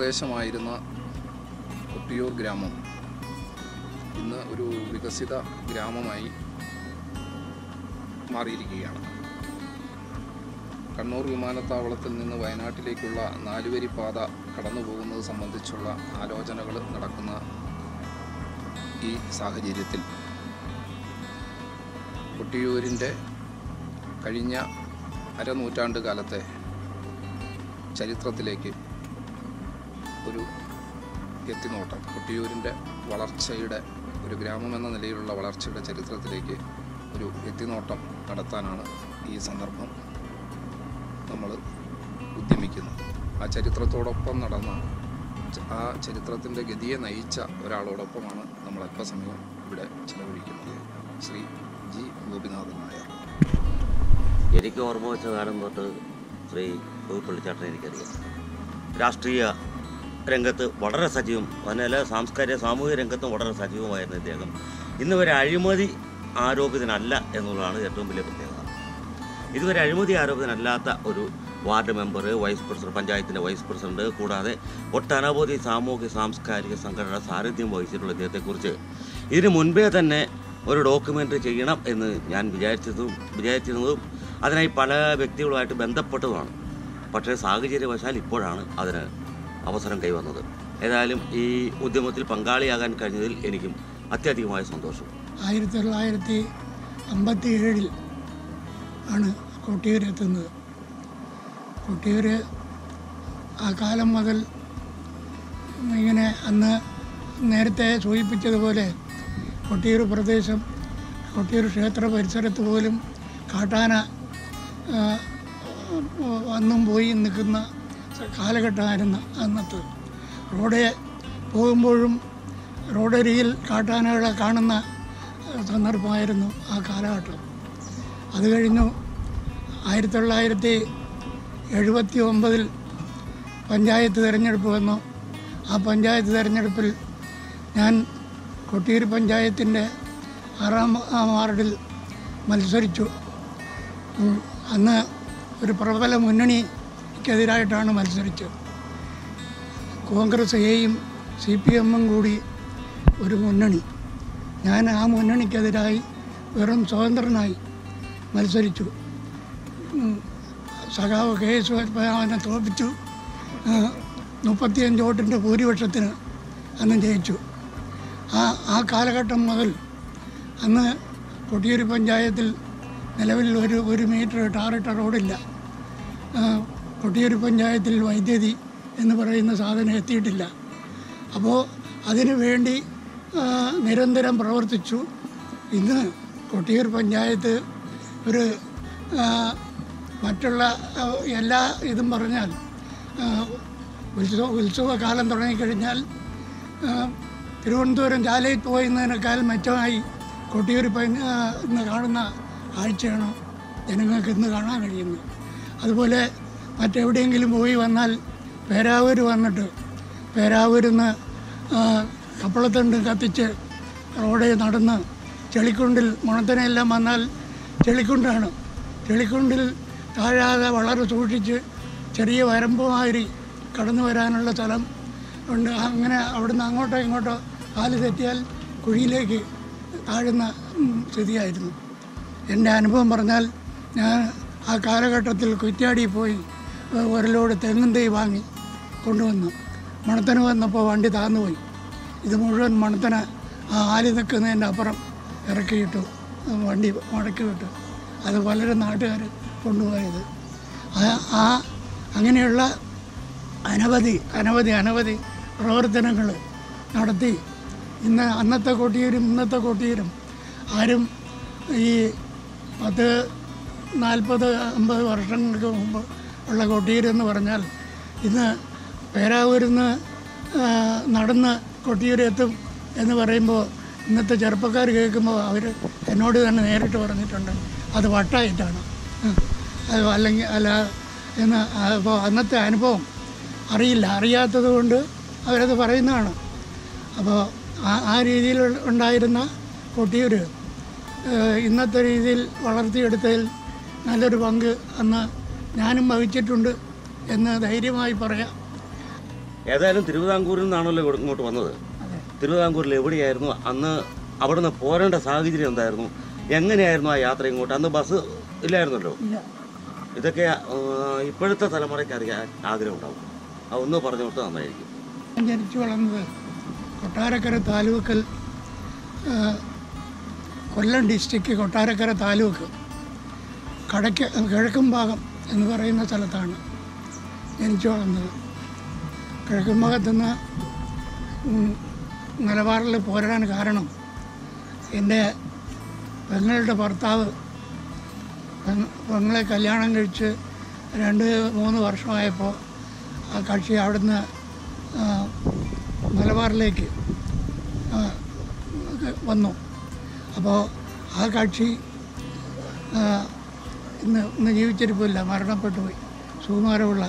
പ്രദേശമായിരുന്ന കൊട്ടിയൂർ ഗ്രാമം ഇന്ന് ഒരു വികസിത ഗ്രാമമായി മാറിയിരിക്കുകയാണ് കണ്ണൂർ വിമാനത്താവളത്തിൽ നിന്ന് വയനാട്ടിലേക്കുള്ള നാലുവരി പാത കടന്നു പോകുന്നത് സംബന്ധിച്ചുള്ള ആലോചനകൾ നടക്കുന്ന ഈ സാഹചര്യത്തിൽ കൊട്ടിയൂരിൻ്റെ കഴിഞ്ഞ അരനൂറ്റാണ്ട് കാലത്തെ ചരിത്രത്തിലേക്ക് ഒരു എത്തിനോട്ടം കൊട്ടിയൂരിൻ്റെ വളർച്ചയുടെ ഒരു ഗ്രാമമെന്ന നിലയിലുള്ള വളർച്ചയുടെ ചരിത്രത്തിലേക്ക് ഒരു എത്തിനോട്ടം നടത്താനാണ് ഈ സന്ദർഭം നമ്മൾ ഉദ്യമിക്കുന്നത് ആ ചരിത്രത്തോടൊപ്പം നടന്ന ച- ആ ചരിത്രത്തിൻ്റെ ഗതിയെ നയിച്ച ഒരാളോടൊപ്പമാണ് നമ്മൾ അല്പസമയം ഇവിടെ ചിലവഴിക്കുന്നത് ശ്രീ ജി ഗോപിനാഥൻ നായർ എനിക്ക് ഓർമ്മ വെച്ച കാലം തൊട്ട് ശ്രീ പുതുപ്പള്ളിച്ചാട്ടൻ എനിക്കറിയാം രാഷ്ട്രീയ രംഗത്ത് വളരെ സജീവം അതുപോലെ സാംസ്കാരിക സാമൂഹിക രംഗത്തും വളരെ സജീവമായിരുന്ന ഇദ്ദേഹം ഇന്ന് വരെ അഴിമതി ആരോപിതനല്ല എന്നുള്ളതാണ് ഏറ്റവും വലിയ പ്രത്യേകത ഇതുവരെ അഴിമതി ആരോപിതനല്ലാത്ത ഒരു വാർഡ് മെമ്പർ വൈസ് പ്രസിഡന്റ് പഞ്ചായത്തിൻ്റെ വൈസ് പ്രസിഡന്റ് കൂടാതെ ഒട്ടനവധി സാമൂഹിക സാംസ്കാരിക സംഘടന സാന്നിധ്യം വഹിച്ചിട്ടുള്ള ഇദ്ദേഹത്തെക്കുറിച്ച് ഇതിന് മുൻപേ തന്നെ ഒരു ഡോക്യുമെൻ്ററി ചെയ്യണം എന്ന് ഞാൻ വിചാരിച്ചതും വിചാരിച്ചിരുന്നതും അതിനായി പല വ്യക്തികളുമായിട്ട് ബന്ധപ്പെട്ടതുമാണ് പക്ഷേ സാഹചര്യവശാൽ ഇപ്പോഴാണ് അതിന് അവസരം കൈവന്നത് ഏതായാലും ഈ ഉദ്യമത്തിൽ പങ്കാളിയാകാൻ കഴിഞ്ഞതിൽ എനിക്കും അത്യധികമായ സന്തോഷം ആയിരത്തി തൊള്ളായിരത്തി അമ്പത്തി ഏഴിൽ ആണ് കൊട്ടിയൂർ എത്തുന്നത് കൊട്ടിയൂർ ആ കാലം മുതൽ ഇങ്ങനെ അന്ന് നേരത്തെ സൂചിപ്പിച്ചതുപോലെ കൊട്ടിയൂർ പ്രദേശം കൊട്ടിയൂർ ക്ഷേത്ര പരിസരത്ത് പോലും കാട്ടാന ആ, വന്നും പോയി നിൽക്കുന്ന കാലഘട്ടമായിരുന്നു അന്നത്തെ റോഡ് പോകുമ്പോഴും റോഡരികിൽ കാട്ടാനകളെ കാണുന്ന സന്ദർഭമായിരുന്നു ആ കാലഘട്ടം അത് കഴിഞ്ഞു ആയിരത്തി തൊള്ളായിരത്തി എഴുപത്തി ഒമ്പതിൽ പഞ്ചായത്ത് തിരഞ്ഞെടുപ്പ് വന്നു ആ പഞ്ചായത്ത് തിരഞ്ഞെടുപ്പിൽ ഞാൻ കൊട്ടിയൂർ പഞ്ചായത്തിൻ്റെ ആറാം ആ വാർഡിൽ മത്സരിച്ചു ഉം, അന്ന് ഒരു പ്രബല മുന്നണിക്കെതിരായിട്ടാണ് മത്സരിച്ചത് കോൺഗ്രസ് എയും സി പി എമ്മും കൂടി ഒരു മുന്നണി ഞാൻ ആ മുന്നണിക്കെതിരായി വെറും സ്വതന്ത്രനായി മത്സരിച്ചു ഉം, സഖാവ് കെ എസ് പത്മനാഭനെ തോൽപ്പിച്ചു ആ, മുപ്പത്തിയഞ്ച് വോട്ടിൻ്റെ ഭൂരിപക്ഷത്തിന് അന്ന് ജയിച്ചു ആ ആ കാലഘട്ടം മുതൽ അന്ന് കൊട്ടിയൂർ പഞ്ചായത്തിൽ നിലവിൽ ഒരു ഒരു മീറ്റർ ടാറിട്ട റോഡില്ല ആ, കൊട്ടിയൂർ പഞ്ചായത്തിൽ വൈദ്യുതി എന്ന് പറയുന്ന സാധനം എത്തിയിട്ടില്ല അപ്പോൾ അതിനു വേണ്ടി ആ, നിരന്തരം പ്രവർത്തിച്ചു ഇന്ന് കൊട്ടിയൂർ പഞ്ചായത്ത് ഒരു ആ, മറ്റുള്ള ആ, എല്ലാ ഇതും പറഞ്ഞാൽ ആ, ഉത്സവ ഉത്സവകാലം തുടങ്ങിക്കഴിഞ്ഞാൽ ആ, തിരുവനന്തപുരം ചാലയിൽ പോയിരുന്നതിനേക്കാൾ മെച്ചമായി കൊട്ടിയൂർ പഞ്ച ആ, ഇന്ന് കാണുന്ന കാഴ്ചയാണ് ജനങ്ങൾക്ക് ഇന്ന് കാണാൻ കഴിയുന്നത് അതുപോലെ മറ്റെവിടെയെങ്കിലും പോയി വന്നാൽ പേരാവൂർ വന്നിട്ട് പേരാവൂരിൽ നിന്ന് കപ്പളത്തണ്ട് കത്തിച്ച് റോഡിൽ നടന്ന് ചെളിക്കുണ്ടിൽ മുണത്തനെല്ലാം വന്നാൽ ചെളിക്കുണ്ടാണ് ചെളിക്കുണ്ടിൽ താഴാതെ വളരെ സൂക്ഷിച്ച് ചെറിയ വരമ്പുമാതിരി കടന്നു വരാനുള്ള സ്ഥലം ഉണ്ട് അങ്ങനെ അവിടുന്ന് അങ്ങോട്ടോ ഇങ്ങോട്ടോ കാല് തെറ്റിയാൽ കുഴിയിലേക്ക് താഴുന്ന ഉം, സ്ഥിതിയായിരുന്നു എൻ്റെ അനുഭവം പറഞ്ഞാൽ ഞാൻ ആ കാലഘട്ടത്തിൽ കുറ്റ്യാടി പോയി ഏഹ്, ഒരു ലോഡ് തെങ്ങും തൈ വാങ്ങി കൊണ്ടുവന്നു മണത്തന് വന്നപ്പോൾ വണ്ടി താന്നുപോയി ഇത് മുഴുവൻ മണത്തന് ആ ആലി നിൽക്കുന്നതിൻ്റെ അപ്പുറം ഇറക്കിയിട്ടു ഏഹ്, വണ്ടി മടക്കി വിട്ടു അത് പലരും നാട്ടുകാർ കൊണ്ടുപോയത് ആ- ആ അങ്ങനെയുള്ള അനവധി അനവധി അനവധി പ്രവർത്തനങ്ങൾ നടത്തി ഇന്ന് അന്നത്തെ കൊട്ടിയൂരും ഇന്നത്തെ കൊട്ടിയൂരും ആരും ഈ പത്ത് നാൽപ്പത് അമ്പത് വർഷങ്ങൾക്ക് മുമ്പ് ഉള്ള കൊട്ടിയൂരെന്ന് പറഞ്ഞാൽ ഇന്ന് പേരാവൂരിൽ നിന്ന് നടന്ന് കൊട്ടിയൂരെത്തും എന്ന് പറയുമ്പോൾ ഇന്നത്തെ ചെറുപ്പക്കാർ കേൾക്കുമ്പോൾ അവർ എന്നോട് തന്നെ നേരിട്ട് പറഞ്ഞിട്ടുണ്ട് അത് വട്ടായിട്ടാണ് ഉം. അത് അല്ലെങ്കിൽ അല്ല എന്ന് അപ്പോൾ അന്നത്തെ അനുഭവം അറിയില്ല അറിയാത്തത് കൊണ്ട് അവരത് പറയുന്നതാണ് അപ്പോൾ ആ ആ രീതിയിൽ ഉണ്ടായിരുന്ന കൊട്ടിയൂർ ഏഹ്, ഇന്നത്തെ രീതിയിൽ വളർത്തിയെടുത്തതിൽ നല്ലൊരു പങ്ക് അന്ന് ഞാനും വഹിച്ചിട്ടുണ്ട് എന്ന് ധൈര്യമായി പറയാം ഏതായാലും തിരുവിതാംകൂറിൽ നിന്നാണല്ലോ ഇവിടെ ഇങ്ങോട്ട് വന്നത് അതെ തിരുവിതാംകൂറിൽ എവിടെയായിരുന്നു അന്ന് അവിടുന്ന് പോരേണ്ട സാഹചര്യം എന്തായിരുന്നു എങ്ങനെയായിരുന്നു ആ യാത്ര ഇങ്ങോട്ട് അന്ന് ബസ് ഇല്ലായിരുന്നല്ലോ ഇല്ല ഇതൊക്കെ ആ, ഇപ്പോഴത്തെ തലമുറയ്ക്ക് അറിയാൻ ആഗ്രഹം ഉണ്ടാവും അതൊന്ന് പറഞ്ഞു കൊടുത്താൽ നന്നായിരിക്കും ഞാൻ ജനിച്ചു വളർന്നത് കൊട്ടാരക്കര താലൂക്കിൽ ആ, കൊല്ലം ഡിസ്ട്രിക്റ്റ് കൊട്ടാരക്കര താലൂക്ക് കടയ്ക്ക് കിഴക്കും ഭാഗം എന്ന് പറയുന്ന സ്ഥലത്താണ് ജനിച്ചു വളർന്നത് കിഴക്കും ഭാഗത്തുനിന്ന് ഉം, നിലവാറിൽ പോരാൻ കാരണം എൻ്റെ പെങ്ങളുടെ ഭർത്താവ് പെങ്ങ- പെങ്ങളെ കല്യാണം കഴിച്ച് രണ്ട് മൂന്ന് വർഷമായപ്പോൾ ആ കക്ഷി അവിടുന്ന് ആ, മലബാറിലേക്ക് ആ, ഒക്കെ വന്നു അപ്പോൾ ആ കക്ഷി ആ, ഇന്ന് ഇന്ന് ജീവിച്ചിരിപ്പില്ല മരണപ്പെട്ടു പോയി സുകുമാരപിള്ള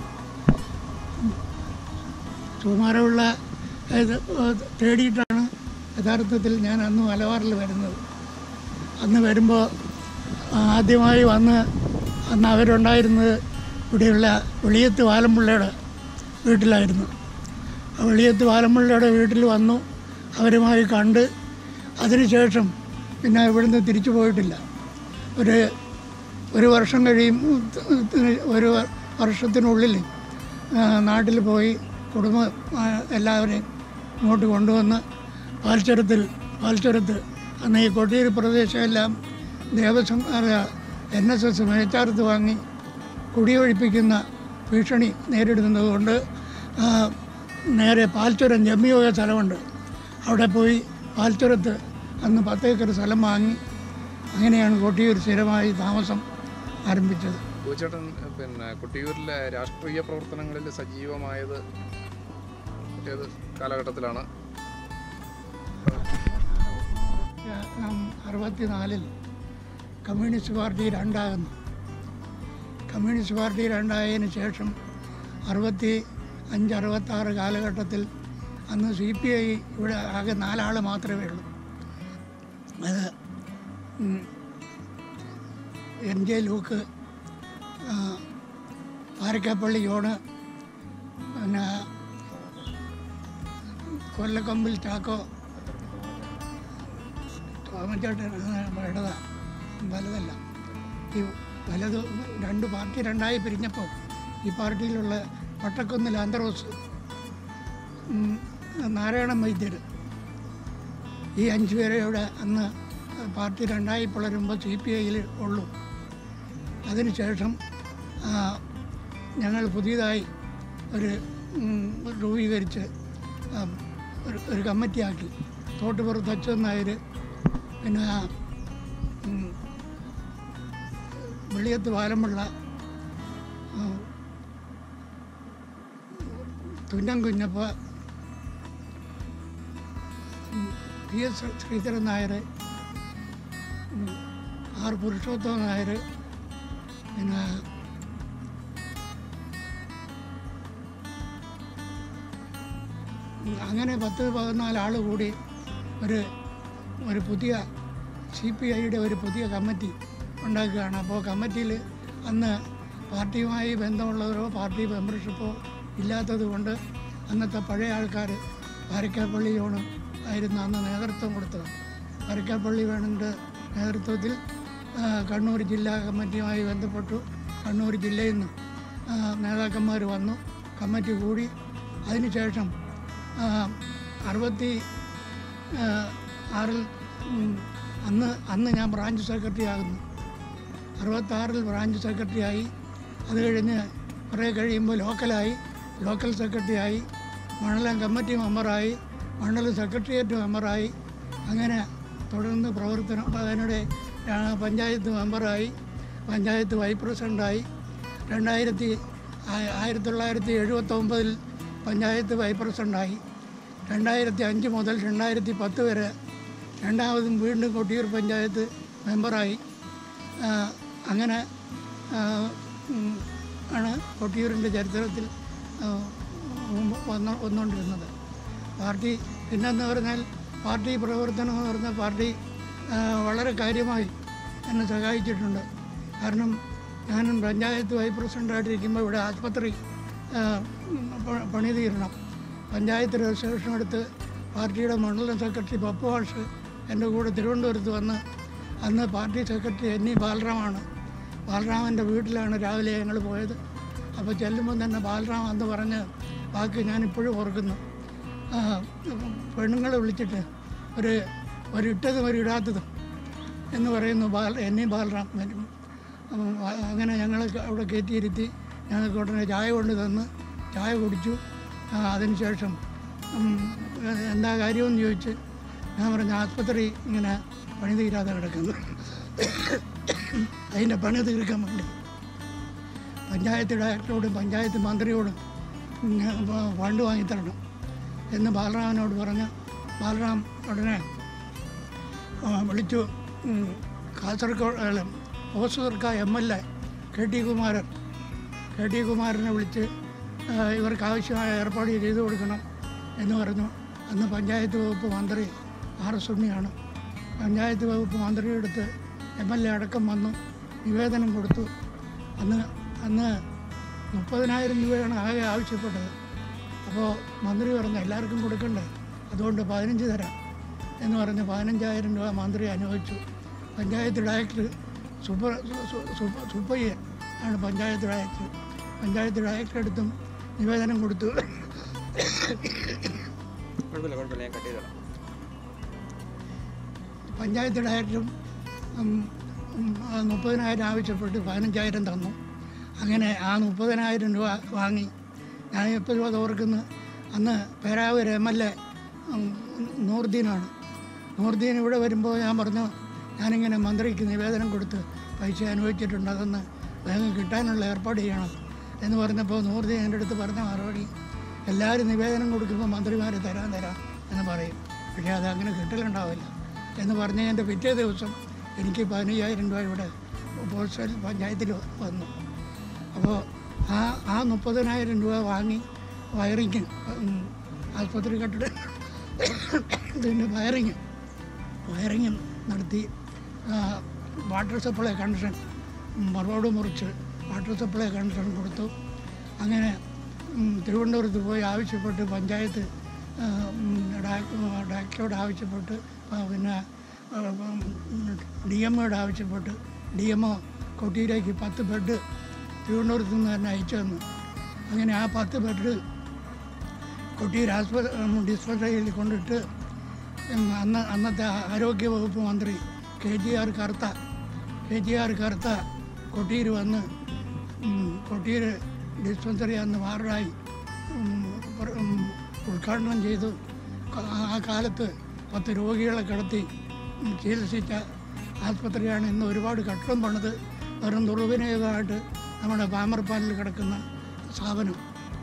സുകുമാരപിള്ള ഇത് തേടിയിട്ടാണ് യഥാർത്ഥത്തിൽ ഞാൻ അന്ന് മലബാറിൽ വരുന്നത് അന്ന് വരുമ്പോൾ ആദ്യമായി വന്ന് അന്ന് അവരുണ്ടായിരുന്നത് ഇവിടെയുള്ള വെളിയത്ത് വാലമ്പിള്ളയുടെ വീട്ടിലായിരുന്നു ആ വെളിയത്ത് വാലമ്പിള്ളയുടെ വീട്ടിൽ വന്നു അവരുമായി കണ്ട് അതിനുശേഷം പിന്നെ ഇവിടുന്ന് തിരിച്ചു പോയിട്ടില്ല ഒരു ഒരു വർഷം കഴിയും ഒരു വർഷത്തിനുള്ളിൽ ആ, നാട്ടിൽ പോയി കുടുംബ ആ, എല്ലാവരെയും ഇങ്ങോട്ട് കൊണ്ടുവന്ന് പാൽച്ചുരത്തിൽ പാൽച്ചുരത്ത് അന്ന് ഈ കൊട്ടിയൂർ പ്രദേശമെല്ലാം ദേവസ്വം എൻ എസ് എസ് മേച്ചാർത്ത് വാങ്ങി കുടിയൊഴിപ്പിക്കുന്ന ഭീഷണി നേരിടുന്നത് കൊണ്ട് ആ, നേരെ പാൽച്ചുരം ജമ്മിയോഗ സ്ഥലമുണ്ട് അവിടെ പോയി പാൽച്ചുരത്ത് അന്ന് പത്തേക്കർ സ്ഥലം വാങ്ങി അങ്ങനെയാണ് കൊട്ടിയൂർ സ്ഥിരമായി താമസം ആരംഭിച്ചത് ചേട്ടൻ പിന്നെ കൊട്ടിയൂരിലെ രാഷ്ട്രീയ പ്രവർത്തനങ്ങളിൽ സജീവമായത് ഏത് കാലഘട്ടത്തിലാണ് അറുപത്തിനാലിൽ കമ്മ്യൂണിസ്റ്റ് പാർട്ടി രണ്ടാകുന്നു കമ്മ്യൂണിസ്റ്റ് പാർട്ടി രണ്ടായതിനു ശേഷം അറുപത്തി അഞ്ച് അറുപത്താറ് കാലഘട്ടത്തിൽ അന്ന് സി പി ഐ ഇവിടെ ആകെ നാലാൾ മാത്രമേ ഉള്ളൂ അത് ഉം, എൻ ജെ ലൂക്ക് ആ, പാരക്കാപ്പള്ളി ജോണ് പിന്നെ കൊല്ലക്കൊമ്പിൽ ചാക്കോ തോമച്ചേട്ടൻ ഇടത വലുതല്ല ഈ വലത് രണ്ട് പാർട്ടി രണ്ടായി പിരിഞ്ഞപ്പോൾ ഈ പാർട്ടിയിലുള്ള വട്ടക്കുന്നിൽ ആന്ത്രോസ് ഉം, നാരായണൻ വൈദ്യർ ഈ അഞ്ച് പേരെയുടെ അന്ന് പാർട്ടി രണ്ടായി പിളരുമ്പോൾ സി പി ഐയിൽ ഉള്ളൂ അതിനുശേഷം ആ, ഞങ്ങൾ പുതിയതായി ഒരു ഉം, രൂപീകരിച്ച് ആ, ഒരു ഒരു കമ്മിറ്റിയാക്കി തോട്ടുപുറത്ത് അച്ഛൻ നായർ പിന്നെ ഉം, വെള്ളിയത്ത് വാലമുള്ള തുന്നം കുഞ്ഞപ്പ ഉം, പി എസ് ശ്രീധരൻ നായർ ഉം, ആർ പുരുഷോത്തമൻ നായർ പിന്നെ ഉം, അങ്ങനെ പത്ത് പതിനാല് ആൾ കൂടി ഒരു ഒരു പുതിയ സി പി ഐയുടെ ഒരു പുതിയ കമ്മിറ്റി ഉണ്ടാക്കുകയാണ് അപ്പോൾ കമ്മിറ്റിയിൽ അന്ന് പാർട്ടിയുമായി ബന്ധമുള്ളവരോ പാർട്ടി മെമ്പർഷിപ്പോ ഇല്ലാത്തത് കൊണ്ട് അന്നത്തെ പഴയ ആൾക്കാർ പാരക്കാപ്പള്ളി ജോണ് ആയിരുന്നു അന്ന് നേതൃത്വം കൊടുത്തത് പാരക്കാപ്പള്ളി വേണൻ്റെ നേതൃത്വത്തിൽ ആ, കണ്ണൂർ ജില്ലാ കമ്മിറ്റിയുമായി ബന്ധപ്പെട്ടു കണ്ണൂർ ജില്ലയിൽ നിന്ന് ആ, നേതാക്കന്മാർ വന്നു കമ്മിറ്റി കൂടി അതിനുശേഷം ആ, അറുപത്തി ആ, ആറിൽ ഉം, അന്ന് അന്ന് ഞാൻ ബ്രാഞ്ച് സെക്രട്ടറി ആകുന്നു അറുപത്താറിൽ ബ്രാഞ്ച് സെക്രട്ടറി ആയി അത് കഴിഞ്ഞ് കുറേ കഴിയുമ്പോൾ ലോക്കലായി ലോക്കൽ സെക്രട്ടറി ആയി മണ്ഡലം കമ്മിറ്റി മെമ്പറായി മണ്ഡലം സെക്രട്ടേറിയറ്റ് മെമ്പറായി അങ്ങനെ തുടർന്ന് പ്രവർത്തനം അതിനിടെ ആ, പഞ്ചായത്ത് മെമ്പറായി പഞ്ചായത്ത് വൈസ് പ്രസിഡൻ്റായി രണ്ടായിരത്തി ആ- ആയിരത്തി തൊള്ളായിരത്തി എഴുപത്തൊമ്പതിൽ പഞ്ചായത്ത് വൈസ് പ്രസിഡൻ്റായി രണ്ടായിരത്തി അഞ്ച് മുതൽ രണ്ടായിരത്തി പത്ത് വരെ രണ്ടാമതും വീണ്ടും കൊട്ടിയൂർ പഞ്ചായത്ത് മെമ്പറായി ആ, അങ്ങനെ ആ, ഉം, ആണ് കൊട്ടിയൂരിൻ്റെ ചരിത്രത്തിൽ ആ, മുമ്പ് വന്ന് വന്നുകൊണ്ടിരുന്നത് പാർട്ടി പിന്നെന്ന് പറഞ്ഞാൽ പാർട്ടി പ്രവർത്തനം എന്ന് പറഞ്ഞാൽ പാർട്ടി ആ, വളരെ കാര്യമായി എന്നെ സഹായിച്ചിട്ടുണ്ട് കാരണം ഞാൻ പഞ്ചായത്ത് വൈസ് പ്രസിഡൻ്റായിട്ടിരിക്കുമ്പോൾ ഇവിടെ ആശുപത്രി ആ, പ- പണി തീരണം പഞ്ചായത്ത് രജിസ്ട്രേഷൻ എടുത്ത് പാർട്ടിയുടെ മണ്ഡലം സെക്രട്ടറി പപ്പു വാഷ് എൻ്റെ കൂടെ തിരുവനന്തപുരത്ത് വന്ന് അന്ന് പാർട്ടി സെക്രട്ടറി എൻ ഇ ബാലറാമാണ് ബാലറാമൻ്റെ വീട്ടിലാണ് രാവിലെ ഞങ്ങൾ പോയത് അപ്പോൾ ചെല്ലുമ്പോൾ തന്നെ ബാലറാം എന്ന് പറഞ്ഞ് വാക്ക് ഞാനിപ്പോഴും ഓർക്കുന്നു ആ, പെണ്ണുങ്ങളെ വിളിച്ചിട്ട് ഒരു ഒരു ഇട്ടതും ഒരു ഇടാത്തതും എന്ന് പറയുന്നു ബാൽ എൻ ഇ ബാലറാം ഉം, അങ്ങനെ ഞങ്ങൾ അവിടെ കയറ്റിയിരുത്തി ഞങ്ങൾക്ക് ഉടനെ ചായ കൊണ്ട് തന്ന് ചായ കുടിച്ചു ആ, അതിനുശേഷം ഉം, എന്താ കാര്യമെന്ന് ചോദിച്ച് ഞാൻ പറഞ്ഞു ആസ്പത്രി ഇങ്ങനെ പണി തീരാതെ കിടക്കുന്നു അതിൻ്റെ പണി തീർക്കാൻ വേണ്ടി പഞ്ചായത്ത് ഡയറക്ടറോടും പഞ്ചായത്ത് മന്ത്രിയോടും ഇങ്ങനെ ഫ- ഫണ്ട് വാങ്ങിത്തരണം എന്ന് ബാലറാമിനോട് പറഞ്ഞ് ബാലറാം ഉടനെ ആ, വിളിച്ചു ഉം, കാസർഗോഡ് അല്ല, ഓസൂർക്ക M L A K T Kumaran K T കുമാരനെ വിളിച്ച് ആ, ഇവർക്ക് ആവശ്യമായ ഏർപ്പാട് ചെയ്തു കൊടുക്കണം എന്ന് പറഞ്ഞു അന്ന് പഞ്ചായത്ത് വകുപ്പ് മന്ത്രി ആർ എസ് ഉണ്ണിയാണ് പഞ്ചായത്ത് വകുപ്പ് മന്ത്രിയുടെ അടുത്ത് എം എൽ എ അടക്കം വന്നു നിവേദനം കൊടുത്തു അന്ന് അന്ന് മുപ്പതിനായിരം രൂപയാണ് ആകെ ആവശ്യപ്പെട്ടത് അപ്പോൾ മന്ത്രി പറഞ്ഞു എല്ലാവർക്കും കൊടുക്കണ്ടേ അതുകൊണ്ട് പതിനഞ്ച് തരാം എന്ന് പറഞ്ഞ് പതിനഞ്ചായിരം രൂപ മന്ത്രി അനുവദിച്ചു പഞ്ചായത്ത് ഡയറക്ടർ സുപ്പ സു- സു- സുപ്പയ്യ ആണ് പഞ്ചായത്ത് ഡയറക്ടർ പഞ്ചായത്ത് ഡയറക്ടർ അടുത്തും നിവേദനം കൊടുത്തു കുഴപ്പമില്ല കുഴപ്പമില്ല ഞാൻ കട്ട് ചെയ്തോളാം പഞ്ചായത്ത് ഡയറക്ടറും ഉം, ഉം, ആ മുപ്പതിനായിരം ആവശ്യപ്പെട്ട് പതിനഞ്ചായിരം തന്നു അങ്ങനെ ആ മുപ്പതിനായിരം രൂപ വാങ്ങി ഞാൻ എപ്പോഴും അത് ഓർക്കുന്നു അന്ന് പേരാവൂർ എം എൽ എ നൂർദീനാണ് നൂർദീൻ ഇവിടെ വരുമ്പോൾ ഞാൻ പറഞ്ഞു ഞാനിങ്ങനെ മന്ത്രിക്ക് നിവേദനം കൊടുത്ത് പൈസ അനുവദിച്ചിട്ടുണ്ട് അതൊന്ന് വേഗം കിട്ടാനുള്ള ഏർപ്പാട് ചെയ്യണം എന്ന് പറഞ്ഞപ്പോൾ നൂർദീൻ എൻ്റെ അടുത്ത് പറഞ്ഞ മറുപടി എല്ലാവരും നിവേദനം കൊടുക്കുമ്പോൾ മന്ത്രിമാർ തരാൻ തരാം എന്ന് പറയും പക്ഷേ അത് അങ്ങനെ കിട്ടലുണ്ടാവില്ല എന്ന് പറഞ്ഞ് എൻ്റെ പിറ്റേ ദിവസം എനിക്ക് പതിനയ്യായിരം രൂപ ഇവിടെ പോസ്റ്റൽ പഞ്ചായത്തിൽ വന്നു അപ്പോൾ ആ ആ മുപ്പതിനായിരം രൂപ വാങ്ങി വയറിങ് ഉം, ആസ്പത്രി കെട്ടിട ഇതിൻ്റെ വയറിങ് വയറിങ് നടത്തി ആ, വാട്ടർ സപ്ലൈ കണക്ഷൻ ഉം, റോഡ് മുറിച്ച് വാട്ടർ സപ്ലൈ കണക്ഷൻ കൊടുത്തു അങ്ങനെ ഉം, തിരുവനന്തപുരത്ത് പോയി ആവശ്യപ്പെട്ട് പഞ്ചായത്ത് ആ, ഉം, ഡയറക്ട- ഡയറക്ടറോട് ആവശ്യപ്പെട്ട് ആ, പിന്നെ ഡി എമ്മോട് ആവശ്യപ്പെട്ട് ഡി എം ഒ കൊട്ടിയിലേക്ക് പത്ത് ബെഡ് തിരുവനന്തപുരത്ത് നിന്ന് തന്നെ അയച്ചു തന്നു അങ്ങനെ ആ പത്ത് ബെഡ് കൊട്ടിയൂർ ആസ്പത്രി ഡിസ്പെൻസറിയിൽ കൊണ്ടിട്ട് ഉം, അന്ന് അന്നത്തെ ആരോഗ്യ വകുപ്പ് മന്ത്രി K G R Kartha K G R Kartha Kottiyoor വന്ന് ഉം, കൊട്ടിയൂർ ഡിസ്പെൻസറി അന്ന് വാർഡായി ഉം, പ്ര- ഉം, ഉദ്ഘാടനം ചെയ്തു ക- ആ- ആ കാലത്ത് പത്ത് രോഗികളെ കിടത്തി ഉം, ചികിത്സിച്ച ആസ്പത്രിയാണ് ഇന്ന് ഒരുപാട് കട്ടളം പണിത് വെറും ദുർവിനിയോഗമായിട്ട് നമ്മുടെ പാമർപ്പാലിൽ കിടക്കുന്ന സ്ഥാപനം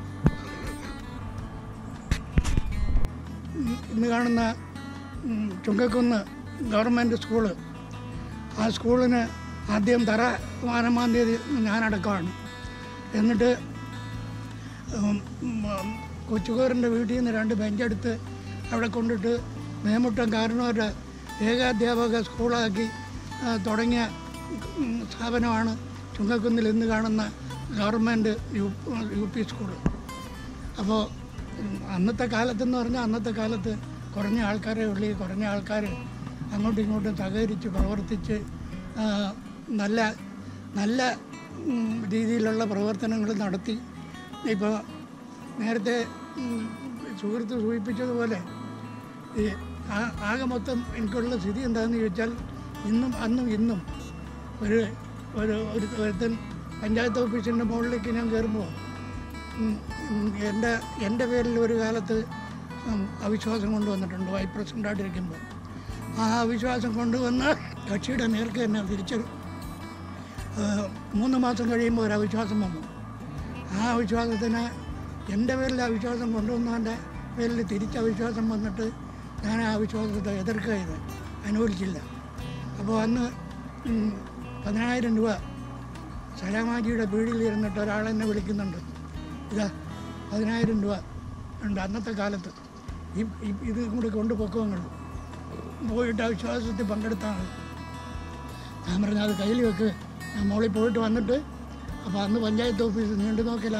ഉം, ഇന്ന് കാണുന്ന ഉം, ചുങ്കക്കുന്ന് ഗവൺമെൻറ് സ്കൂള് ആ സ്കൂളിന് ആദ്യം തറ പതിനൊന്നാം തീയതി ഞാനടക്കമാണ് എന്നിട്ട് ഉം, ഉം, കൊച്ചുകോറിൻ്റെ വീട്ടിൽ നിന്ന് രണ്ട് ബെഞ്ചെടുത്ത് അവിടെ കൊണ്ടിട്ട് മേമുട്ടം കാരണവരുടെ ഏകാധ്യാപക സ്കൂളാക്കി ആ, തുടങ്ങിയ ഉം, സ്ഥാപനമാണ് ചുങ്കക്കുന്നിൽ ഇന്ന് കാണുന്ന government U U P school അപ്പോൾ ഉം, അന്നത്തെ കാലത്തെന്ന് പറഞ്ഞാൽ അന്നത്തെ കാലത്ത് കുറഞ്ഞ ആൾക്കാരെ ഉള്ളി കുറഞ്ഞ ആൾക്കാർ അങ്ങോട്ടും ഇങ്ങോട്ടും സഹകരിച്ച് പ്രവർത്തിച്ച് ആ, നല്ല നല്ല ഉം, രീതിയിലുള്ള പ്രവർത്തനങ്ങൾ നടത്തി ഇപ്പോൾ നേരത്തെ ഉം, സുഹൃത്ത് സൂചിപ്പിച്ചതുപോലെ ഈ ആ- ആകെ മൊത്തം എനിക്കുള്ള സ്ഥിതി എന്താണെന്ന് ചോദിച്ചാൽ ഇന്നും അന്നും ഇന്നും ഒരു ഒരു ഒരു ഒരുത്തൻ പഞ്ചായത്ത് ഓഫീസിൻ്റെ മുകളിലേക്ക് ഞാൻ കയറുമ്പോൾ ഉം, ഉം, എൻ്റെ എൻ്റെ പേരിൽ ഒരു കാലത്ത് ഉം, അവിശ്വാസം കൊണ്ടുവന്നിട്ടുണ്ട് വൈസ് പ്രസിഡൻ്റായിട്ടിരിക്കുമ്പോൾ ആ അവിശ്വാസം കൊണ്ടുവന്ന് കക്ഷിയുടെ നേർക്ക് തന്നെ തിരിച്ചൊരു ഏഹ്, മൂന്ന് മാസം കഴിയുമ്പോൾ ഒരു അവിശ്വാസം വന്നു ആ അവിശ്വാസത്തിന് എൻ്റെ പേരിൽ അവിശ്വാസം കൊണ്ടുവന്നതിൻ്റെ പേരിൽ തിരിച്ച് അവിശ്വാസം വന്നിട്ട് ഞാൻ ആ അവിശ്വാസത്തെ എതിർക്കുക ചെയ്ത് അനുകൂലിച്ചില്ല അപ്പോൾ അന്ന് ഉം, പതിനായിരം രൂപ സലാമാജിയുടെ പീടിയിൽ ഇരുന്നിട്ട് ഒരാളെന്നെ വിളിക്കുന്നുണ്ട് ഇതാ പതിനായിരം രൂപ ഉണ്ട് അന്നത്തെ കാലത്ത് ഈ ഈ- ഇത് കൂടി കൊണ്ടുപോക്കോങ്ങൾ പോയിട്ട് ആ വിശ്വാസത്തിൽ പങ്കെടുത്താണ് ഞാൻ പറഞ്ഞു അത് കയ്യിൽ വെക്ക് ഞാൻ മോളിൽ പോയിട്ട് വന്നിട്ട് അപ്പോൾ അന്ന് പഞ്ചായത്ത് ഓഫീസ് നീണ്ടു നോക്കില്ല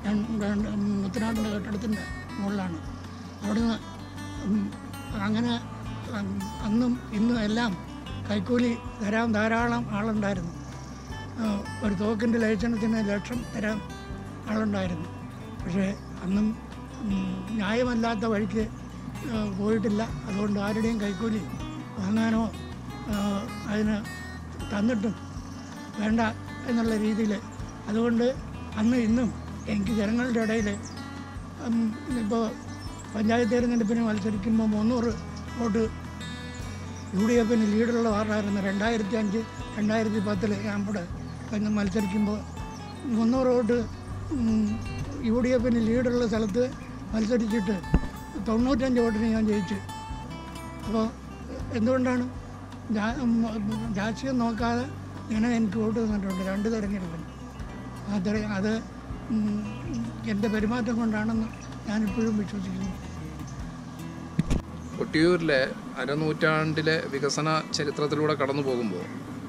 മുത്തനാട്ടിൻ്റെ കെട്ടിടത്തിൻ്റെ മുകളിലാണ് അവിടുന്ന് ഉം, അങ്ങനെ ഉം, അന്നും ഇന്നും എല്ലാം കൈക്കൂലി തരാൻ ധാരാളം ആളുണ്ടായിരുന്നു ആ, ഒരു തോക്കിൻ്റെ ലൈസൻസിന് ലക്ഷം തരാൻ ആളുണ്ടായിരുന്നു പക്ഷേ അന്നും ഉം, ന്യായമല്ലാത്ത വഴിക്ക് ആ, പോയിട്ടില്ല അതുകൊണ്ട് ആരുടെയും കൈക്കൂലി വാങ്ങാനോ ആ, അതിന് തന്നിട്ടും വേണ്ട എന്നുള്ള രീതിയിൽ അതുകൊണ്ട് അന്ന് ഇന്നും എനിക്ക് ജനങ്ങളുടെ ഇടയിൽ ഇപ്പോൾ പഞ്ചായത്ത് തിരഞ്ഞെടുപ്പിന് മത്സരിക്കുമ്പോൾ മുന്നൂറ് വോട്ട് യു ഡി എഫിന് ലീഡുള്ള വാർഡായിരുന്നു രണ്ടായിരത്തി അഞ്ച് രണ്ടായിരത്തി പത്തിൽ ഞാൻ ഇവിടെ പിന്നെ മത്സരിക്കുമ്പോൾ മുന്നൂറ് വോട്ട് ഉം, യു ഡി എഫിന് ലീഡുള്ള സ്ഥലത്ത് മത്സരിച്ചിട്ട് തൊണ്ണൂറ്റഞ്ച് വോട്ടിന് ഞാൻ ജയിച്ചു അപ്പോൾ എന്തുകൊണ്ടാണ് ജാ- ഉം, രാഷ്ട്രീയം നോക്കാതെ ഇങ്ങനെ എനിക്ക് വോട്ട് തന്നിട്ടുണ്ട് രണ്ട് തെരഞ്ഞെടുപ്പിന് ആ തെര അത് ഉം, എൻ്റെ പെരുമാറ്റം കൊണ്ടാണെന്ന് ഞാനിപ്പോഴും വിശ്വസിക്കുന്നു കൊട്ടിയൂരിലെ അരനൂറ്റാണ്ടിലെ വികസന ചരിത്രത്തിലൂടെ കടന്നു പോകുമ്പോൾ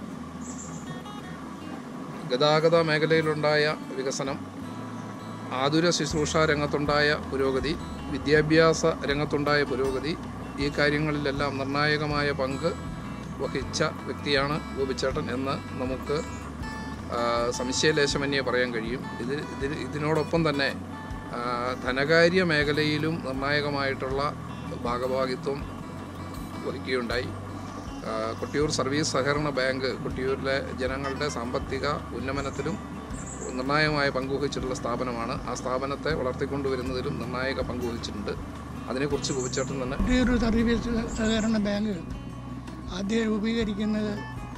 ഗതാഗത മേഖലയിലുണ്ടായ വികസനം ആതുര ശുശ്രൂഷ രംഗത്തുണ്ടായ പുരോഗതി വിദ്യാഭ്യാസ രംഗത്തുണ്ടായ പുരോഗതി ഈ കാര്യങ്ങളിലെല്ലാം നിർണായകമായ പങ്ക് വഹിച്ച വ്യക്തിയാണ് ഗോപിച്ചേട്ടൻ എന്ന് നമുക്ക് ആ, സംശയലേശമന്യേ പറയാൻ കഴിയും ഇത് ഇതിന് ഇതിനോടൊപ്പം തന്നെ ആ, ധനകാര്യ മേഖലയിലും നിർണായകമായിട്ടുള്ള ഭാഗഭാഗിത്വം വഹിക്കുകയുണ്ടായി ആ, കൊട്ടിയൂർ സർവീസ് സഹകരണ ബാങ്ക് കൊട്ടിയൂരിലെ ജനങ്ങളുടെ സാമ്പത്തിക ഉന്നമനത്തിലും നിർണായകമായ പങ്കുവഹിച്ചിട്ടുള്ള സ്ഥാപനമാണ് ആ സ്ഥാപനത്തെ വളർത്തിക്കൊണ്ടുവരുന്നതിലും നിർണായക പങ്കുവഹിച്ചിട്ടുണ്ട് അതിനെക്കുറിച്ച് ഗോപിച്ചേട്ടൻ തന്നെ കൊട്ടിയൂർ സർവീസ് സഹകരണ ബാങ്ക് ആദ്യം രൂപീകരിക്കുന്നത്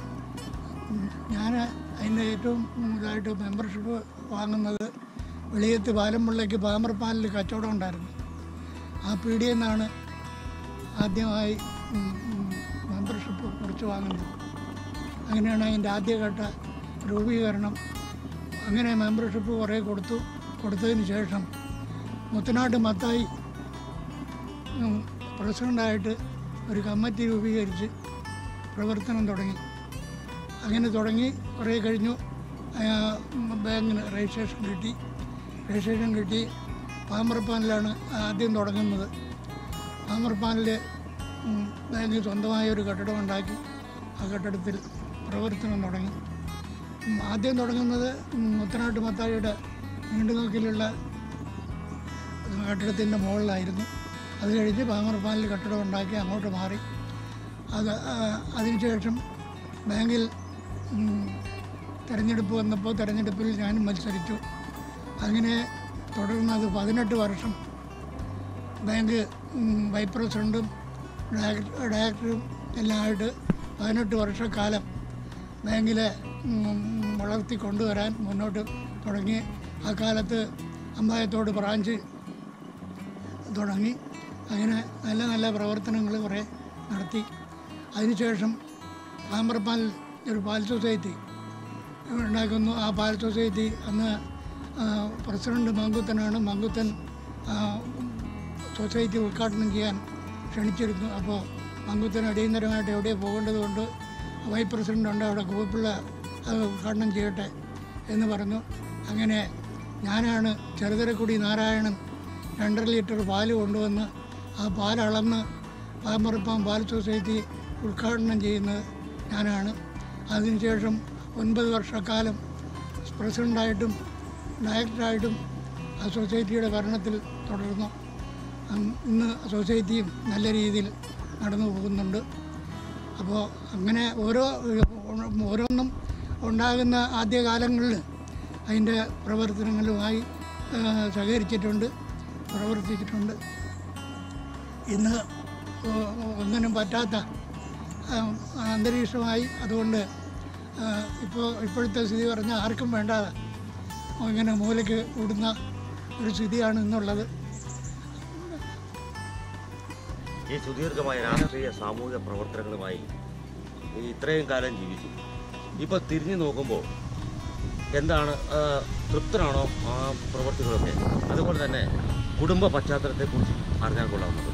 ഞാൻ അതിൻ്റെ ഏറ്റവും ഇതായിട്ട് മെമ്പർഷിപ്പ് വാങ്ങുന്നത് വെളിയത്ത് പാലമ്പിള്ളയ്ക്ക് പാമർപ്പാലിൽ കച്ചവടം ഉണ്ടായിരുന്നു ആ പീടിയിൽ നിന്നാണ് ആദ്യമായി മെമ്പർഷിപ്പ് കുറച്ച് വാങ്ങുന്നത് അങ്ങനെയാണ് അതിൻ്റെ ആദ്യഘട്ട രൂപീകരണം അങ്ങനെ മെമ്പർഷിപ്പ് കുറേ കൊടുത്തു കൊടുത്തതിന് ശേഷം മുത്തനാട്ട് മത്തായി ഉം, പ്രസിഡൻ്റായിട്ട് ഒരു കമ്മിറ്റി രൂപീകരിച്ച് പ്രവർത്തനം തുടങ്ങി അങ്ങനെ തുടങ്ങി കുറേ കഴിഞ്ഞു ആ, ഉം, ബാങ്കിന് രജിസ്ട്രേഷൻ കിട്ടി രജിസ്ട്രേഷൻ കിട്ടി പാമ്പർപ്പാനിലാണ് ആദ്യം തുടങ്ങുന്നത് പാമ്പർപ്പാനിൽ ബാങ്ക് സ്വന്തമായ ഒരു കെട്ടിടം ഉണ്ടാക്കി ആ കെട്ടിടത്തിൽ പ്രവർത്തനം തുടങ്ങി ഉം, ആദ്യം തുടങ്ങുന്നത് ഉം, മുത്തനാട്ട് മത്തായിയുടെ നീണ്ടുനോക്കിലുള്ള കെട്ടിടത്തിൻ്റെ മുകളിലായിരുന്നു അത് കഴിഞ്ഞ് പാമർപ്പാലിൽ കെട്ടിടം ഉണ്ടാക്കി അങ്ങോട്ട് മാറി അത് ആ, അതിനുശേഷം ബാങ്കിൽ ഉം, തെരഞ്ഞെടുപ്പ് വന്നപ്പോൾ തെരഞ്ഞെടുപ്പിൽ ഞാനും മത്സരിച്ചു അങ്ങനെ തുടർന്ന് അത് പതിനെട്ട് വർഷം ബാങ്ക് ഉം, വൈസ് പ്രസിഡൻറ്റും ഡയറക്ട- ഡയറക്ടറും എല്ലാം ആയിട്ട് പതിനെട്ട് വർഷക്കാലം ബാങ്കിലെ ഉം, വളർത്തി കൊണ്ടുവരാൻ മുന്നോട്ട് തുടങ്ങി ആ കാലത്ത് അമ്പായത്തോട് ബ്രാഞ്ച് തുടങ്ങി അങ്ങനെ നല്ല നല്ല പ്രവർത്തനങ്ങൾ കുറേ നടത്തി അതിനുശേഷം പാമ്പർപാൽ ഒരു പാൽ സൊസൈറ്റി ഉണ്ടാക്കുന്നു ആ പാൽ സൊസൈറ്റി അന്ന് ആ, പ്രസിഡന്റ് മങ്കുത്തനാണ് മങ്കുത്തൻ ആ, സൊസൈറ്റി ഉദ്ഘാടനം ചെയ്യാൻ ക്ഷണിച്ചിരുന്നു അപ്പോൾ മങ്കുത്തൻ അടിയന്തരമായിട്ട് എവിടെ പോകേണ്ടതുകൊണ്ട് വൈസ് പ്രസിഡന്റ് ഉണ്ട് അവിടെ കുവപ്പിള്ള അത് ഉദ്ഘാടനം ചെയ്യട്ടെ എന്ന് പറഞ്ഞു അങ്ങനെ ഞാനാണ് ചെറുതരക്കുടി നാരായണൻ രണ്ടര ലിറ്റർ പാല് കൊണ്ടുവന്ന് ആ പാൽ അളന്ന് പാമ്പറപ്പം പാൽ സൊസൈറ്റി ഉദ്ഘാടനം ചെയ്യുന്നത് ഞാനാണ് അതിനുശേഷം ഒൻപത് വർഷക്കാലം പ്രസിഡൻ്റായിട്ടും ഡയറക്ടറായിട്ടും ആ സൊസൈറ്റിയുടെ ഭരണത്തിൽ തുടർന്നു അന്ന് ഇന്ന് സൊസൈറ്റിയും നല്ല രീതിയിൽ നടന്നു പോകുന്നുണ്ട് അപ്പോൾ അങ്ങനെ ഓരോ ഓരോന്നും ഉണ്ടാകുന്ന ആദ്യകാലങ്ങളിൽ അതിൻ്റെ പ്രവർത്തനങ്ങളുമായി ആ, സഹകരിച്ചിട്ടുണ്ട് പ്രവർത്തിച്ചിട്ടുണ്ട് ഇന്ന് ഒ- ഒന്നിനും പറ്റാത്ത ആ, അന്തരീക്ഷമായി അതുകൊണ്ട് ഇപ്പോൾ ഇപ്പോഴത്തെ സ്ഥിതി പറഞ്ഞാൽ ആർക്കും വേണ്ടാതെ ഇങ്ങനെ മൂലയ്ക്ക് കൂടുന്ന ഒരു സ്ഥിതിയാണ് ഇന്നുള്ളത് ഈ സുദീർഘമായ രാഷ്ട്രീയ സാമൂഹിക പ്രവർത്തനങ്ങളുമായി ഈ ഇത്രയും കാലം ജീവിച്ചു ഇപ്പോൾ തിരിഞ്ഞു നോക്കുമ്പോൾ എന്താണ് ആ, തൃപ്തനാണോ ആ പ്രവർത്തികളൊക്കെ അതുപോലെ തന്നെ കുടുംബ പശ്ചാത്തലത്തെക്കുറിച്ച് അറിഞ്ഞാൽ കൊള്ളാവുന്നത്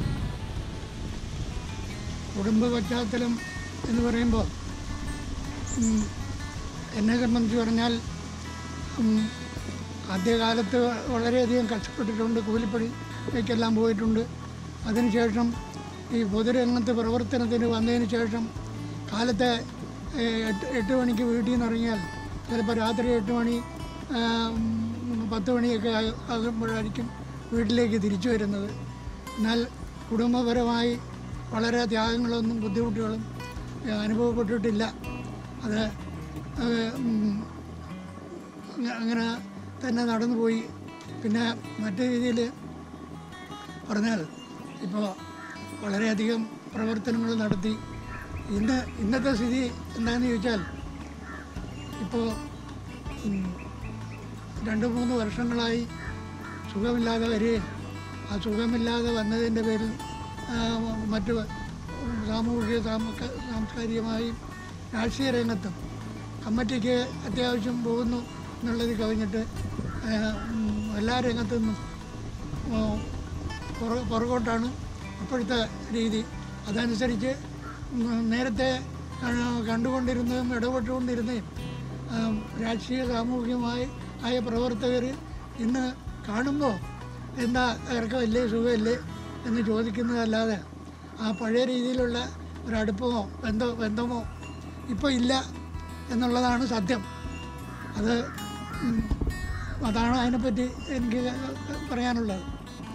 കുടുംബ പശ്ചാത്തലം എന്ന് പറയുമ്പോൾ ഉം, എന്നെ സംബന്ധിച്ച് പറഞ്ഞാൽ ഉം, ആദ്യകാലത്ത് വളരെയധികം കഷ്ടപ്പെട്ടിട്ടുണ്ട് കൂലിപ്പണിക്കെല്ലാം പോയിട്ടുണ്ട് അതിനുശേഷം ഈ പൊതുരംഗത്ത് പ്രവർത്തനത്തിന് വന്നതിന് ശേഷം കാലത്തെ ഏഹ്, എട്ട് എട്ട് മണിക്ക് വീട്ടിൽ നിന്ന് ഇറങ്ങിയാൽ ചിലപ്പോൾ രാത്രി എട്ട് മണി ആം, പത്ത് മണിയൊക്കെ ആയ- ആകുമ്പോഴായിരിക്കും വീട്ടിലേക്ക് തിരിച്ചു വരുന്നത് എന്നാൽ കുടുംബപരമായി വളരെ ത്യാഗങ്ങളൊന്നും ബുദ്ധിമുട്ടുകളും ഏഹ്, അനുഭവപ്പെട്ടിട്ടില്ല അത് ഏഹ്, ഉം, അങ്ങ- അങ്ങനെ തന്നെ നടന്നുപോയി പിന്നെ മറ്റു രീതിയിൽ പറഞ്ഞാൽ ഇപ്പോൾ വളരെയധികം പ്രവർത്തനങ്ങൾ നടത്തി ഇന്ന് ഇന്നത്തെ സ്ഥിതി എന്താണെന്ന് ചോദിച്ചാൽ ഇപ്പോൾ ഉം, രണ്ട് മൂന്ന് വർഷങ്ങളായി സുഖമില്ലാതെ വരികയും ആ സുഖമില്ലാതെ വന്നതിൻ്റെ പേരിൽ ആ, മറ്റ് സാമൂഹിക സാമൂഹ്യ സാംസ്കാരികമായും രാഷ്ട്രീയ രംഗത്തും കമ്മിറ്റിക്ക് അത്യാവശ്യം പോകുന്നു എന്നുള്ളത് കവിഞ്ഞിട്ട് ആ, ഉം, എല്ലാ രംഗത്തു നിന്നും ആ, പുറ- പുറകോട്ടാണ് ഇപ്പോഴത്തെ രീതി അതനുസരിച്ച് ഉം, നേരത്തെ ക- കണ്ടുകൊണ്ടിരുന്നതും ഇടപെട്ടുകൊണ്ടിരുന്നതും ആ, രാഷ്ട്രീയ സാമൂഹികമായി ആയ പ്രവർത്തകർ ഇന്ന് കാണുമ്പോൾ എന്താ ഇറക്കമില്ലേ സുഖമില്ലേ എന്ന് ചോദിക്കുന്നതല്ലാതെ ആ പഴയ രീതിയിലുള്ള ഒരു അടുപ്പമോ ബന്ധോ ബന്ധമോ ഇപ്പോൾ ഇല്ല എന്നുള്ളതാണ് സത്യം അത് ഉം, അതാണ് അതിനെപ്പറ്റി എനിക്ക് പറയാനുള്ളത്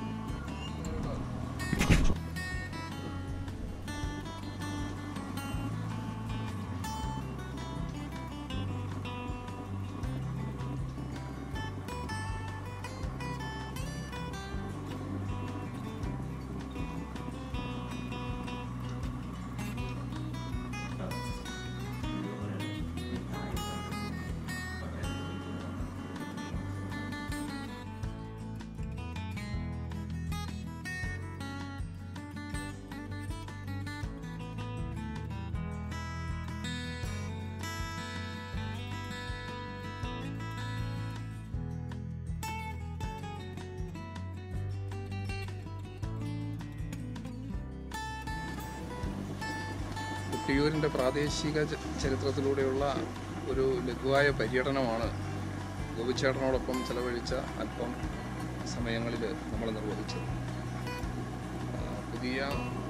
കുട്ടിയൂരിൻ്റെ പ്രാദേശിക ച- ചരിത്രത്തിലൂടെയുള്ള ഒരു ലഘുവായ പര്യടനമാണ് ഗോപിച്ചേട്ടനോടൊപ്പം ചെലവഴിച്ച അല്പം സമയങ്ങളിൽ നമ്മൾ നിർവഹിച്ചത് ആ, പുതിയ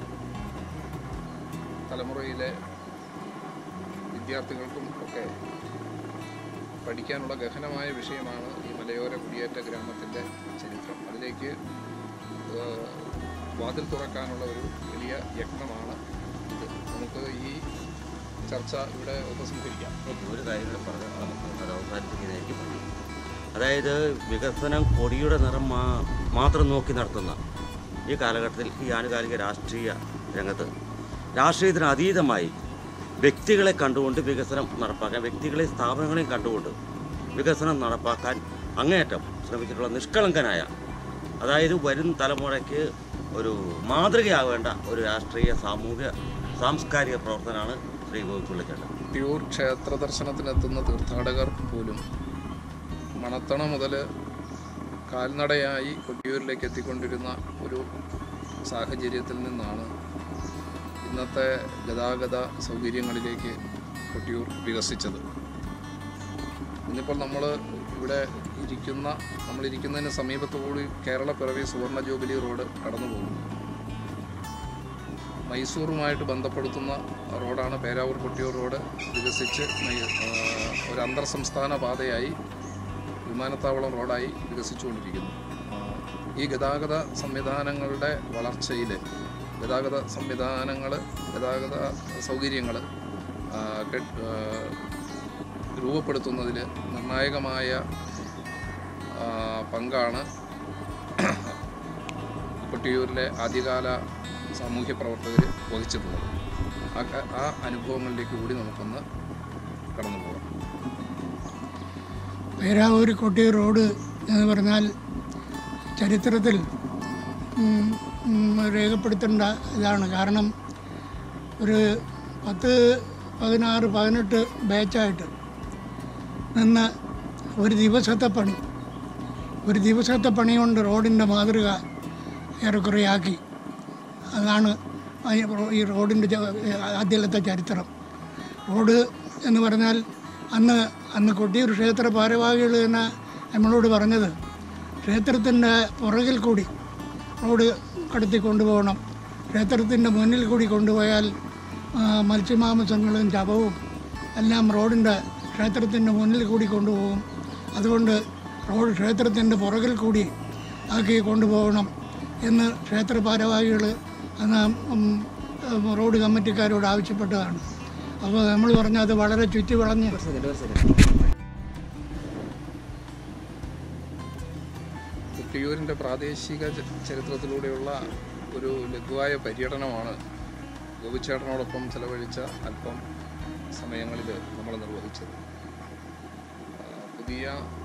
തലമുറയിലെ വിദ്യാർത്ഥികൾക്കും ഒക്കെ പഠിക്കാനുള്ള ഗഹനമായ വിഷയമാണ് ഈ മലയോര കുടിയേറ്റ ഗ്രാമത്തിൻ്റെ ചരിത്രം അതിലേക്ക് ആ, വാതിൽ തുറക്കാനുള്ള ഒരു വലിയ യത്നമാണ് ഇത് നമുക്ക് ഈ ചർച്ച ഇവിടെ ഉപസംഹരിക്കാം ഒരു കാര്യം കൂടെ പറഞ്ഞ് നമുക്ക് അത് അവസാനിപ്പിക്കുന്നതായിരിക്കും ഭംഗി. അതായത് വികസനം കൊടിയുടെ നിറം മാ മാത്രം നോക്കി നടത്തുന്ന ഈ കാലഘട്ടത്തിൽ ഈ ആനുകാലിക രാഷ്ട്രീയ രംഗത്ത് രാഷ്ട്രീയത്തിന് അതീതമായി വ്യക്തികളെ കണ്ടുകൊണ്ട് വികസനം നടപ്പാക്കാൻ വ്യക്തികളെ സ്ഥാപനങ്ങളെയും കണ്ടുകൊണ്ട് വികസനം നടപ്പാക്കാൻ അങ്ങേയറ്റം ശ്രമിച്ചിട്ടുള്ള നിഷ്കളങ്കനായ അതായത് വരും തലമുറയ്ക്ക് ഒരു മാതൃകയാവേണ്ട ഒരു രാഷ്ട്രീയ സാമൂഹ്യ സാംസ്കാരിക പ്രവർത്തനമാണ് ശ്രീ ഗോപിപ്പിള്ളച്ചേട്ടൻ കൊട്ടിയൂർ ക്ഷേത്ര ദർശനത്തിനെത്തുന്ന തീർത്ഥാടകർ പോലും മണത്തണ മുതൽ കാൽനടയായി കൊട്ടിയൂരിലേക്ക് എത്തിക്കൊണ്ടിരുന്ന ഒരു സാഹചര്യത്തിൽ നിന്നാണ് ഇന്നത്തെ ഗതാഗത സൗകര്യങ്ങളിലേക്ക് കൊട്ടിയൂർ വികസിച്ചത് ഇന്നിപ്പോൾ നമ്മൾ ഇവിടെ ഇരിക്കുന്ന നമ്മളിരിക്കുന്നതിന് സമീപത്തുകൂടി കേരള പിറവി സുവർണ ജൂബിലി റോഡ് കടന്നു പോകുന്നു മൈസൂറുമായിട്ട് ബന്ധപ്പെടുത്തുന്ന റോഡാണ് പേരാവൂർ കൊട്ടിയൂർ റോഡ് വികസിച്ച് മൈ- ആ, ഒരു അന്തർ സംസ്ഥാന പാതയായി വിമാനത്താവളം റോഡായി വികസിച്ചുകൊണ്ടിരിക്കുന്നു ആ, ഈ ഗതാഗത സംവിധാനങ്ങളുടെ വളർച്ചയിൽ ഗതാഗത സംവിധാനങ്ങൾ ഗതാഗത സൗകര്യങ്ങൾ രൂപപ്പെടുത്തുന്നതിൽ നിർണായകമായ ആ, പങ്കാണ് കൊട്ടിയൂരിലെ ആദ്യകാല സാമൂഹ്യ പ്രവർത്തകർ വഹിച്ചിട്ടുള്ളത് ആ ക- ആ അനുഭവങ്ങളിലേക്ക് കൂടി നമുക്കൊന്ന് കടന്നു പോകാം പേരാവൂർ കൊട്ടിയൂർ റോഡ് എന്ന് പറഞ്ഞാൽ ചരിത്രത്തിൽ ഉം, ഉം, രേഖപ്പെടുത്തേണ്ട ഇതാണ് കാരണം ഒരു പത്ത് പതിനാറ് പതിനെട്ട് ബാച്ചായിട്ട് നിന്ന് ഒരു ദിവസത്തെ പണി ഒരു ദിവസത്തെ പണി കൊണ്ട് റോഡിൻ്റെ മാതൃക ഏറെക്കുറെ ആക്കി അതാണ് ഈ റോ- ഈ റോഡിൻ്റെ ച- ആദ്യത്തെ ചരിത്രം റോഡ് എന്ന് പറഞ്ഞാൽ അന്ന് അന്ന് കൊട്ടിയൂർ ക്ഷേത്ര ഭാരവാഹികൾ തന്നെ നമ്മളോട് പറഞ്ഞത് ക്ഷേത്രത്തിൻ്റെ പുറകിൽ കൂടി റോഡ് കടത്തി കൊണ്ടുപോകണം ക്ഷേത്രത്തിൻ്റെ മുന്നിൽ കൂടി കൊണ്ടുപോയാൽ ആ, മത്സ്യമാംസങ്ങളും ചവവും എല്ലാം റോഡിൻ്റെ ക്ഷേത്രത്തിൻ്റെ മുന്നിൽ കൂടി കൊണ്ടുപോകും അതുകൊണ്ട് റോഡ് ക്ഷേത്രത്തിൻ്റെ പുറകിൽ കൂടി ആക്കി കൊണ്ടുപോകണം എന്ന് ക്ഷേത്ര ഭാരവാഹികൾ അന്ന് ഉം, ഉം, റോഡ് കമ്മിറ്റിക്കാരോട് ആവശ്യപ്പെട്ടതാണ് അപ്പോൾ നമ്മൾ പറഞ്ഞു അത് വളരെ ചുറ്റി വളഞ്ഞ് ഒരു സെക്കൻഡ് ഒരു സെക്കൻഡ് കുട്ടിയൂരിൻ്റെ പ്രാദേശിക ച- ചരിത്രത്തിലൂടെയുള്ള ഒരു ലഘുവായ പര്യടനമാണ് ഗോപിച്ചേട്ടനോടൊപ്പം ചെലവഴിച്ച അല്പം സമയങ്ങളിൽ നമ്മൾ നിർവഹിച്ചത് ആ, പുതിയ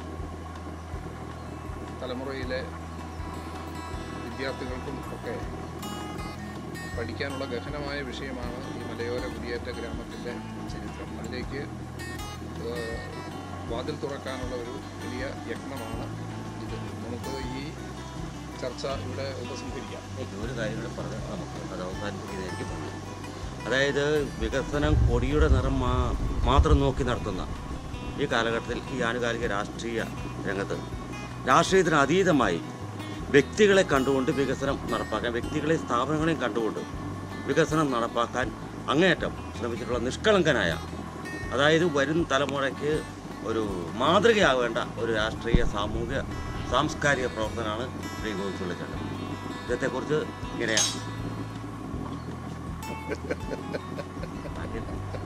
തലമുറയിലെ വിദ്യാർത്ഥികൾക്കും ഒക്കെ പഠിക്കാനുള്ള ഗഹനമായ വിഷയമാണ് ഈ മലയോര കുടിയേറ്റ ഗ്രാമത്തിൻ്റെ ചരിത്രം അതിലേക്ക് ആ, വാതിൽ തുറക്കാനുള്ള ഒരു വലിയ യത്നമാണ് ഇത് നമുക്ക് ഈ ചർച്ച ഇവിടെ ഉപസംഹരിക്കാം എനിക്ക് ഒരു കാര്യം കൂടെ പറഞ്ഞ് നമുക്ക് അത് അവസാനിപ്പിക്കുന്നത് എനിക്ക് പറഞ്ഞു അതായത് വികസനം കൊടിയുടെ നിറം മാ മാത്രം നോക്കി നടത്തുന്ന ഈ കാലഘട്ടത്തിൽ ഈ ആനുകാലിക രാഷ്ട്രീയ രംഗത്ത് രാഷ്ട്രീയത്തിന് അതീതമായി വ്യക്തികളെ കണ്ടുകൊണ്ട് വികസനം നടപ്പാക്കാൻ വ്യക്തികളെ സ്ഥാപനങ്ങളെയും കണ്ടുകൊണ്ട് വികസനം നടപ്പാക്കാൻ അങ്ങേയറ്റം ശ്രമിച്ചിട്ടുള്ള നിഷ്കളങ്കനായ അതായത് വരും തലമുറയ്ക്ക് ഒരു മാതൃകയാവേണ്ട ഒരു രാഷ്ട്രീയ സാമൂഹിക സാംസ്കാരിക പ്രവർത്തനമാണ് ശ്രീ ഗോവിച്ചുള്ളിച്ചേട്ടൻ ഇതത്തെക്കുറിച്ച് ഇങ്ങനെയാണ്